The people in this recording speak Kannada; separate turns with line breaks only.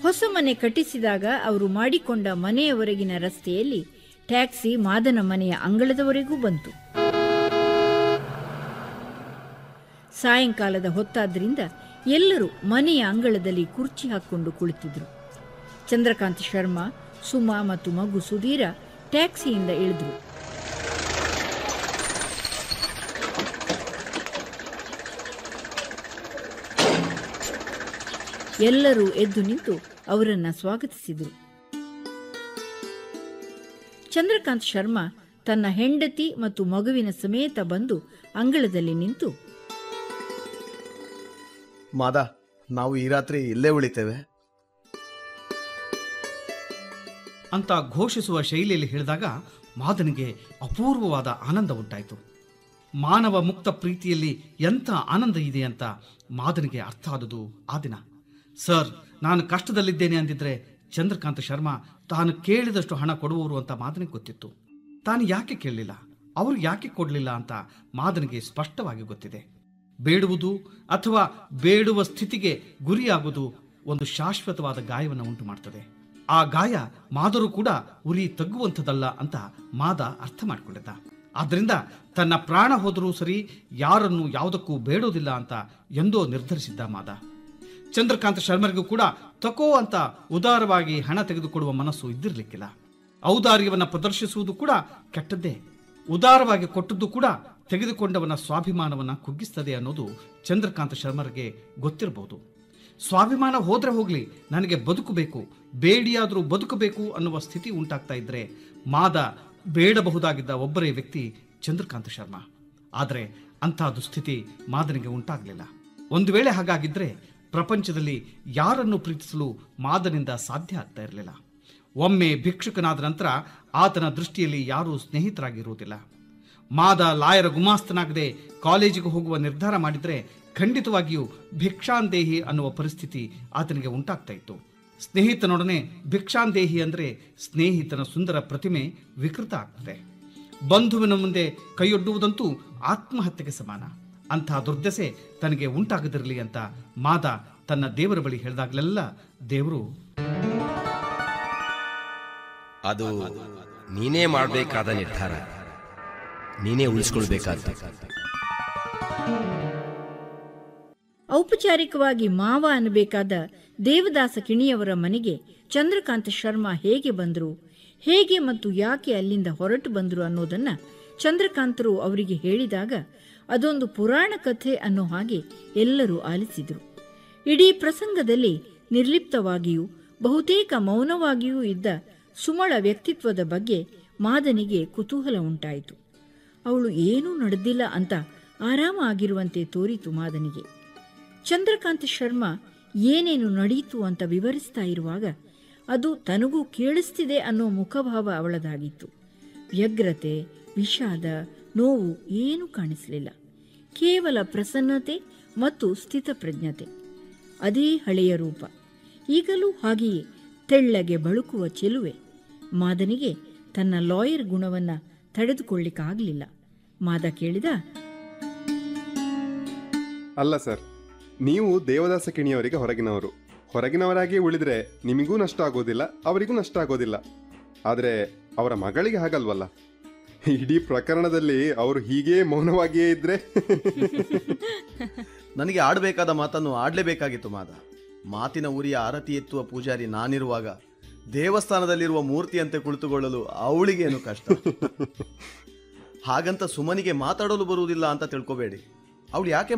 ಹೊಸ ಮನೆ ಕಟ್ಟಿಸಿದಾಗ ಅವರು ಮಾಡಿಕೊಂಡ ಮನೆಯವರೆಗಿನ ರಸ್ತೆಯಲ್ಲಿ ಟ್ಯಾಕ್ಸಿ ಮಾದನ ಮನೆಯ ಅಂಗಳದವರೆಗೂ ಬಂತು ಸಾಯಂಕಾಲದ ಹೊತ್ತಾದ್ರಿಂದ ಎಲ್ಲರೂ ಮನೆಯ ಅಂಗಳದಲ್ಲಿ ಕುರ್ಚಿ ಹಾಕ್ಕೊಂಡು ಕುಳಿತಿದ್ರು ಚಂದ್ರಕಾಂತ್ ಶರ್ಮಾ ಸುಮಾ ಮತ್ತು ಮಗು ಸುಧೀರ ಟ್ಯಾಕ್ಸಿಯಿಂದ ಇಳಿದ್ರು ಎಲ್ಲರೂ ಎದ್ದು ನಿಂತು ಅವರನ್ನ ಸ್ವಾಗತಿಸಿದರು ಚಂದ್ರಕಾಂತ್ ಶರ್ಮಾ ತನ್ನ ಹೆಂಡತಿ ಮತ್ತು ಮಗುವಿನ ಸಮೇತ ಬಂದು ಅಂಗಳದಲ್ಲಿ ನಿಂತು
ಮಾದ ನಾವು ಈ ರಾತ್ರಿ ಇಲ್ಲೇ ಉಳಿತೇವೆ
ಅಂತ ಘೋಷಿಸುವ ಶೈಲಿಯಲ್ಲಿ ಹೇಳಿದಾಗ ಮಾದನಿಗೆ ಅಪೂರ್ವವಾದ ಆನಂದ ಉಂಟಾಯಿತು ಮಾನವ ಮುಕ್ತ ಪ್ರೀತಿಯಲ್ಲಿ ಎಂಥ ಆನಂದ ಇದೆ ಅಂತ ಮಾದನಿಗೆ ಅರ್ಥ ಆದುದು ಆ ದಿನ ಸರ್ ನಾನು ಕಷ್ಟದಲ್ಲಿದ್ದೇನೆ ಅಂದಿದ್ರೆ ಚಂದ್ರಕಾಂತ್ ಶರ್ಮಾ ತಾನು ಕೇಳಿದಷ್ಟು ಹಣ ಕೊಡುವವರು ಅಂತ ಮಾದನಿಗೆ ಗೊತ್ತಿತ್ತು ತಾನು ಯಾಕೆ ಕೇಳಲಿಲ್ಲ ಅವರು ಯಾಕೆ ಕೊಡಲಿಲ್ಲ ಅಂತ ಮಾದನಿಗೆ ಸ್ಪಷ್ಟವಾಗಿ ಗೊತ್ತಿದೆ ಬೇಡುವುದು ಅಥವಾ ಬೇಡುವ ಸ್ಥಿತಿಗೆ ಗುರಿಯಾಗುವುದು ಒಂದು ಶಾಶ್ವತವಾದ ಗಾಯವನ್ನು ಉಂಟು ಮಾಡ್ತದೆ ಆ ಗಾಯ ಮಾದರು ಕೂಡ ಉರಿ ತಗ್ಗುವಂಥದ್ದಲ್ಲ ಅಂತ ಮಾದ ಅರ್ಥ ಮಾಡಿಕೊಂಡಿದ್ದ ಆದ್ದರಿಂದ ತನ್ನ ಪ್ರಾಣ ಹೋದರೂ ಸರಿ ಯಾರನ್ನು ಯಾವುದಕ್ಕೂ ಬೇಡೋದಿಲ್ಲ ಅಂತ ಎಂದೋ ನಿರ್ಧರಿಸಿದ್ದ ಮಾದ ಚಂದ್ರಕಾಂತ್ ಶರ್ಮರಿಗೂ ಕೂಡ ತಕೋ ಅಂತ ಉದಾರವಾಗಿ ಹಣ ತೆಗೆದುಕೊಡುವ ಮನಸ್ಸು ಇದ್ದಿರಲಿಕ್ಕಿಲ್ಲ ಔದಾರ್ಯವನ್ನ ಪ್ರದರ್ಶಿಸುವುದು ಕೂಡ ಕೆಟ್ಟದ್ದೇ ಉದಾರವಾಗಿ ಕೊಟ್ಟದ್ದು ಕೂಡ ತೆಗೆದುಕೊಂಡವನ ಸ್ವಾಭಿಮಾನವನ್ನ ಕುಗ್ಗಿಸ್ತದೆ ಅನ್ನೋದು ಚಂದ್ರಕಾಂತ್ ಶರ್ಮರಿಗೆ ಗೊತ್ತಿರಬಹುದು ಸ್ವಾಭಿಮಾನ ಹೋದ್ರೆ ಹೋಗ್ಲಿ ನನಗೆ ಬದುಕಬೇಕು ಬೇಡಿಯಾದರೂ ಬದುಕಬೇಕು ಅನ್ನುವ ಸ್ಥಿತಿ ಉಂಟಾಗ್ತಾ ಇದ್ರೆ ಮಾದ ಬೇಡಬಹುದಾಗಿದ್ದ ಒಬ್ಬರೇ ವ್ಯಕ್ತಿ ಚಂದ್ರಕಾಂತ್ ಶರ್ಮಾ ಆದರೆ ಅಂಥ ದುಸ್ಥಿತಿ ಮಾದನಿಗೆ ಉಂಟಾಗಲಿಲ್ಲ ಒಂದು ವೇಳೆ ಹಾಗಾಗಿದ್ರೆ ಪ್ರಪಂಚದಲ್ಲಿ ಯಾರನ್ನು ಪ್ರೀತಿಸಲು ಮಾದನಿಂದ ಸಾಧ್ಯ ಆಗ್ತಾ ಇರಲಿಲ್ಲ ಒಮ್ಮೆ ಭಿಕ್ಷುಕನಾದ ನಂತರ ಆತನ ದೃಷ್ಟಿಯಲ್ಲಿ ಯಾರೂ ಸ್ನೇಹಿತರಾಗಿರುವುದಿಲ್ಲ ಮಾದ ಲಾಯರ ಗುಮಾಸ್ತನಾಗದೆ ಕಾಲೇಜಿಗೆ ಹೋಗುವ ನಿರ್ಧಾರ ಮಾಡಿದ್ರೆ ಖಂಡಿತವಾಗಿಯೂ ಭಿಕ್ಷಾಂದೇಹಿ ಅನ್ನುವ ಪರಿಸ್ಥಿತಿ ಆತನಿಗೆ ಉಂಟಾಗ್ತಾ ಇತ್ತು ಸ್ನೇಹಿತನೊಡನೆ ಭಿಕ್ಷಾಂದೇಹಿ ಅಂದ್ರೆ ಸ್ನೇಹಿತನ ಸುಂದರ ಪ್ರತಿಮೆ ವಿಕೃತ ಆಗ್ತದೆ ಬಂಧುವಿನ ಮುಂದೆ ಕೈಯೊಡ್ಡುವುದಂತೂ ಆತ್ಮಹತ್ಯೆಗೆ ಸಮಾನ ಅಂಥ ದುರ್ದಶೆ ತನಗೆ ಉಂಟಾಗದಿರಲಿ ಅಂತ ಮಾದ ತನ್ನ ದೇವರ ಬಳಿ ಹೇಳಿದಾಗಲೆಲ್ಲ ದೇವರು
ಅದು ನೀನೇ ಮಾಡಬೇಕಾದ ನಿರ್ಧಾರ ನೀನೇ ಉಳಿಸ್ಕೊಳ್ಬೇಕಾದ
ಔಪಚಾರಿಕವಾಗಿ ಮಾವ ಅನ್ನಬೇಕಾದ ದೇವದಾಸ ಕಿಣಿಯವರ ಮನೆಗೆ ಚಂದ್ರಕಾಂತ ಶರ್ಮಾ ಹೇಗೆ ಬಂದರು ಹೇಗೆ ಮತ್ತು ಯಾಕೆ ಅಲ್ಲಿಂದ ಹೊರಟು ಬಂದರು ಅನ್ನೋದನ್ನ ಚಂದ್ರಕಾಂತರು ಅವರಿಗೆ ಹೇಳಿದಾಗ ಅದೊಂದು ಪುರಾಣ ಕಥೆ ಅನ್ನೋ ಹಾಗೆ ಎಲ್ಲರೂ ಆಲಿಸಿದರು ಇಡೀ ಪ್ರಸಂಗದಲ್ಲಿ ನಿರ್ಲಿಪ್ತವಾಗಿಯೂ ಬಹುತೇಕ ಮೌನವಾಗಿಯೂ ಇದ್ದ ಸುಮಳ ವ್ಯಕ್ತಿತ್ವದ ಬಗ್ಗೆ ಮಾದನಿಗೆ ಕುತೂಹಲ ಉಂಟಾಯಿತು ಅವಳು ಏನೂ ನಡೆದಿಲ್ಲ ಅಂತ ಆರಾಮ ಆಗಿರುವಂತೆ ತೋರಿತು ಮಾದನಿಗೆ ಚಂದ್ರಕಾಂತ್ ಶರ್ಮಾ ಏನೇನು ನಡೆಯಿತು ಅಂತ ವಿವರಿಸ್ತಾ ಇರುವಾಗ ಅದು ತನಗೂ ಕೇಳಿಸ್ತಿದೆ ಅನ್ನೋ ಮುಖಭಾವ ಅವಳದಾಗಿತ್ತು ವ್ಯಗ್ರತೆ ವಿಷಾದ ನೋವು ಏನೂ ಕಾಣಿಸಲಿಲ್ಲ ಕೇವಲ ಪ್ರಸನ್ನತೆ ಮತ್ತು ಸ್ಥಿತಪ್ರಜ್ಞತೆ ಅದೇ ಹಳೆಯ ರೂಪ ಈಗಲೂ ಹಾಗೆಯೇ ತೆಳ್ಳಗೆ ಬಳುಕುವ ಚೆಲುವೆ ಮಾದನಿಗೆ ತನ್ನ ಲಾಯರ್ ಗುಣವನ್ನ ತಡೆದುಕೊಳ್ಳಿಕ್ಕಾಗಲಿಲ್ಲ ಮಾದ ಕೇಳಿದ
ಅಲ್ಲ ಸರ್ ನೀವು ದೇವದಾಸ ಕಿಣಿಯವರಿಗೆ ಹೊರಗಿನವರು ಹೊರಗಿನವರಾಗಿ ಉಳಿದ್ರೆ ನಿಮಗೂ ನಷ್ಟ ಆಗೋದಿಲ್ಲ ಅವರಿಗೂ ನಷ್ಟ ಆಗೋದಿಲ್ಲ ಆದರೆ ಅವರ ಮಗಳಿಗೆ ಹಾಗಲ್ವಲ್ಲ ಇಡೀ ಪ್ರಕರಣದಲ್ಲಿ ಅವರು ಹೀಗೇ ಮೌನವಾಗಿಯೇ ಇದ್ರೆ
ನನಗೆ ಆಡಬೇಕಾದ ಮಾತನ್ನು ಆಡಲೇಬೇಕಾಗಿತ್ತು ಮಾದ ಮಾತಿನ ಉರಿಯ ಆರತಿ ಎತ್ತುವ ಪೂಜಾರಿ ನಾನಿರುವಾಗ ದೇವಸ್ಥಾನದಲ್ಲಿರುವ ಮೂರ್ತಿಯಂತೆ ಕುಳಿತುಕೊಳ್ಳಲು ಅವಳಿಗೇನು ಕಷ್ಟ ಹಾಗಂತ ಸುಮನಿಗೆ ಮಾತಾಡಲು ಬರುವುದಿಲ್ಲ ಅಂತ ತಿಳ್ಕೊಬೇಡಿ ಅವಳು ಯಾಕೆ